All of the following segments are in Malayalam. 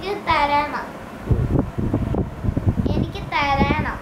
എനിക്ക് തരണം എനിക്ക് തരണം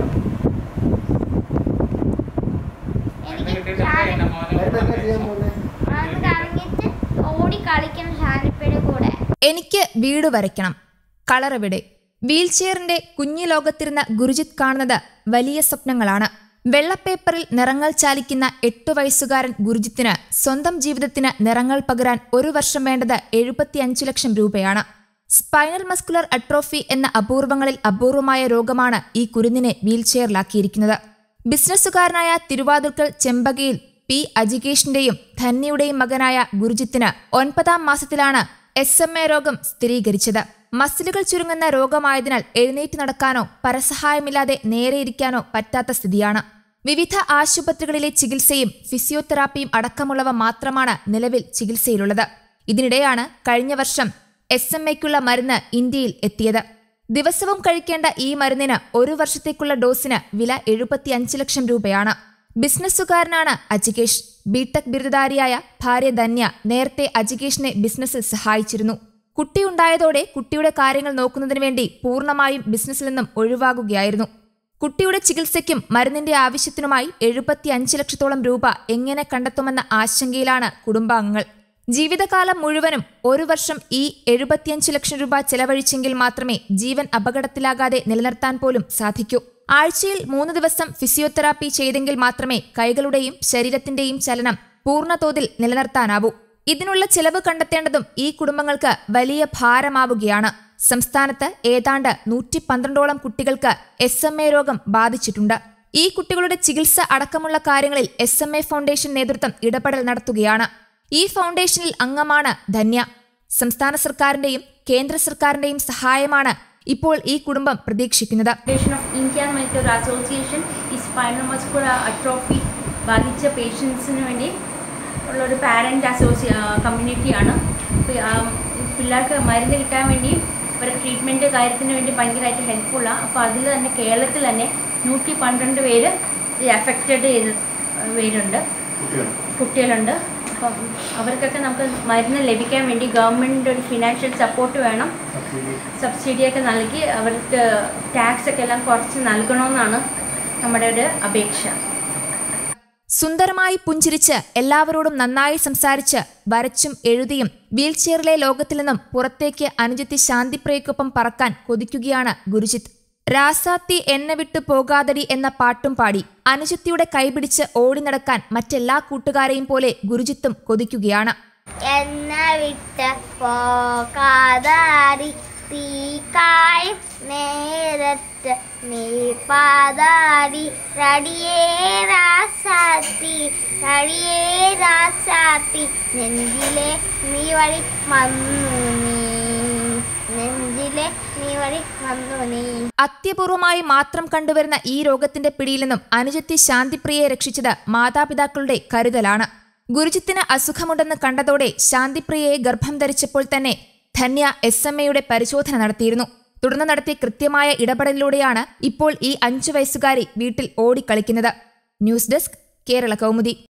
എനിക്ക് ഷാനി വരുമ്പോ എന്താ ചെയ്യാൻ പോകുന്നത് അത് കറങ്ങിട്ട് ഓടി കളിക്കണം ഷാനിപ്പയുടെ കൂടെ എനിക്ക് വീട് വരയ്ക്കണം കളറെവിടെ വീൽചെയറിന്റെ കുഞ്ഞു ലോകത്തിരുന്ന ഗുരുജിത്ത് കാണുന്നത് വലിയ സ്വപ്നങ്ങളാണ് വെള്ളപ്പേപ്പറിൽ നിറങ്ങൾ ചാലിക്കുന്ന എട്ടു വയസ്സുകാരൻ ഗുരുജിത്തിന് സ്വന്തം ജീവിതത്തിന് നിറങ്ങൾ പകരാൻ ഒരു വർഷം വേണ്ടത് എഴുപത്തിയഞ്ചു ലക്ഷം രൂപയാണ് സ്പൈനൽ മസ്കുലർ അട്രോഫി എന്ന അപൂർവങ്ങളിൽ അപൂർവമായ രോഗമാണ് ഈ കുരുന്നിനെ വീൽചെയറിലാക്കിയിരിക്കുന്നത് ബിസിനസ്സുകാരനായ തിരുവാതിർക്കൽ ചെമ്പകയിൽ പി അജികേഷിന്റെയും ധന്യയുടെയും മകനായ ഗുരുജിത്തിന് ഒൻപതാം മാസത്തിലാണ് എസ് എം എ രോഗം സ്ഥിരീകരിച്ചത് മസിലുകൾ ചുരുങ്ങുന്ന രോഗമായതിനാൽ എഴുന്നേറ്റ് നടക്കാനോ പരസഹായമില്ലാതെ നേരെ ഇരിക്കാനോ പറ്റാത്ത സ്ഥിതിയാണ് വിവിധ ആശുപത്രികളിലെ ചികിത്സയും ഫിസിയോതെറാപ്പിയും അടക്കമുള്ളവ മാത്രമാണ് നിലവിൽ ചികിത്സയിലുള്ളത് ഇതിനിടെയാണ് കഴിഞ്ഞ വർഷം എസ് എം എക്കുള്ള മരുന്ന് ഇന്ത്യയിൽ എത്തിയത് ദിവസവും കഴിക്കേണ്ട ഈ മരുന്നിന് ഒരു വർഷത്തേക്കുള്ള ഡോസിന് വില എഴുപത്തിയഞ്ച് ലക്ഷം രൂപയാണ് ബിസിനസ്സുകാരനാണ് അജികേഷ് ബിടെക് ബിരുദധാരിയായ ഭാര്യ ധന്യ നേരത്തെ അജികേഷിനെ ബിസിനസ്സിൽ സഹായിച്ചിരുന്നു കുട്ടിയുണ്ടായതോടെ കുട്ടിയുടെ കാര്യങ്ങൾ നോക്കുന്നതിന് വേണ്ടി പൂർണ്ണമായും ബിസിനസ്സിൽ നിന്നും ഒഴിവാകുകയായിരുന്നു കുട്ടിയുടെ ചികിത്സയ്ക്കും മരുന്നിന്റെ ആവശ്യത്തിനുമായി എഴുപത്തിയഞ്ച് ലക്ഷത്തോളം രൂപ എങ്ങനെ കണ്ടെത്തുമെന്ന ആശങ്കയിലാണ് കുടുംബാംഗങ്ങൾ ജീവിതകാലം മുഴുവനും ഒരു വർഷം ഈ എഴുപത്തിയഞ്ച് ലക്ഷം രൂപ ചെലവഴിച്ചെങ്കിൽ മാത്രമേ ജീവൻ അപകടത്തിലാകാതെ നിലനിർത്താൻ പോലും സാധിക്കൂ ആഴ്ചയിൽ മൂന്ന് ദിവസം ഫിസിയോതെറാപ്പി ചെയ്തെങ്കിൽ മാത്രമേ കൈകളുടെയും ശരീരത്തിന്റെയും ചലനം പൂർണ്ണതോതിൽ നിലനിർത്താനാവൂ ഇതിനുള്ള ചെലവ് കണ്ടെത്തേണ്ടതും ഈ കുടുംബങ്ങൾക്ക് വലിയ ഭാരമാവുകയാണ് സംസ്ഥാനത്ത് ഏതാണ്ട് നൂറ്റി പന്ത്രണ്ടോളം കുട്ടികൾക്ക് എസ് എം എ രോഗം ബാധിച്ചിട്ടുണ്ട് ഈ കുട്ടികളുടെ ചികിത്സ അടക്കമുള്ള കാര്യങ്ങളിൽ എസ് എം എ ഫൗണ്ടേഷൻ നേതൃത്വം ഇടപെടൽ നടത്തുകയാണ് ഈ ഫൗണ്ടേഷനിൽ അംഗമാണ് ധന്യ സംസ്ഥാന സർക്കാരിന്റെയും കേന്ദ്ര സർക്കാരിന്റെയും സഹായമാണ് ഇപ്പോൾ ഈ കുടുംബം പ്രതീക്ഷിക്കുന്നത് ഫൗണ്ടേഷൻ ഓഫ് ഇന്ത്യ എന്ന് പറഞ്ഞിട്ട് ഒരു അസോസിയേഷൻ ഈ സ്പൈനൽ മസ്കുലർ അട്രോഫി ബാധിച്ച പേഷ്യൻസിന് വേണ്ടി ഉള്ള ഒരു പാരൻ്റ് അസോസിയ കമ്മ്യൂണിറ്റിയാണ് അപ്പോൾ ആ പിള്ളേർക്ക് മരുന്ന് കിട്ടാൻ വേണ്ടി ഒരു ട്രീറ്റ്മെൻറ്റ് കാര്യത്തിന് വേണ്ടി ഭയങ്കരമായിട്ട് ഹെൽപ്ഫുള്ളാണ് അപ്പോൾ അതിൽ തന്നെ കേരളത്തിൽ തന്നെ നൂറ്റി പന്ത്രണ്ട് പേര് എഫക്റ്റഡ് ചെയ്ത് പേരുണ്ട് കുട്ടികളുണ്ട് അപ്പം അവർക്കൊക്കെ നമുക്ക് മരുന്ന് ലഭിക്കാൻ വേണ്ടി ഗവൺമെൻറ് ഒരു ഫിനാൻഷ്യൽ സപ്പോർട്ട് വേണം സബ്സിഡിയൊക്കെ നൽകി അവർക്ക് ടാക്സ് ഒക്കെ എല്ലാം കുറച്ച് നൽകണമെന്നാണ് നമ്മുടെ ഒരു അപേക്ഷ സുന്ദരമായി പുഞ്ചിരിച്ച് എല്ലാവരോടും നന്നായി സംസാരിച്ച് വരച്ചും എഴുതിയും വീൽചെയറിലെ ലോകത്തിൽ നിന്നും പുറത്തേക്ക് അനുജത്തി ശാന്തിപ്രിയക്കൊപ്പം പറക്കാൻ കൊതിക്കുകയാണ് ഗുരുജിത്ത് രാസാത്തി എന്നെ വിട്ടു പോകാതടി എന്ന പാട്ടും പാടി അനുജത്തിയുടെ കൈപിടിച്ച് ഓടി നടക്കാൻ മറ്റെല്ലാ കൂട്ടുകാരെയും പോലെ ഗുരുജിത്തും കൊതിക്കുകയാണ് എന്നെ വിട്ട് പോകാതാടി തീക്കായും നേരത്ത് നീ പാതാടി റടിയേ രാസാത്തി റടിയേ രാസാത്തി നെഞ്ചിലെ നീ വഴി വന്നു നീ നെഞ്ചിലെ നീ വഴി വന്നു നീ അത്യപൂർവമായി മാത്രം കണ്ടുവരുന്ന ഈ രോഗത്തിന്റെ പിടിയിൽ നിന്നും അനുജത്തി ശാന്തിപ്രിയയെ രക്ഷിച്ചത് മാതാപിതാക്കളുടെ കരുതലാണ് ഗുരുജിത്തിന് അസുഖമുണ്ടെന്ന് കണ്ടതോടെ ശാന്തിപ്രിയയെ ഗർഭം ധരിച്ചപ്പോൾ തന്നെ ധന്യ എസ് എം എയുടെ പരിശോധന നടത്തിയിരുന്നു തുടർന്ന് നടത്തിയ കൃത്യമായ ഇടപെടലിലൂടെയാണ് ഇപ്പോൾ ഈ അഞ്ചു വയസ്സുകാരി വീട്ടിൽ ഓടിക്കളിക്കുന്നത് ന്യൂസ് ഡെസ്ക് കേരള കൗമുദി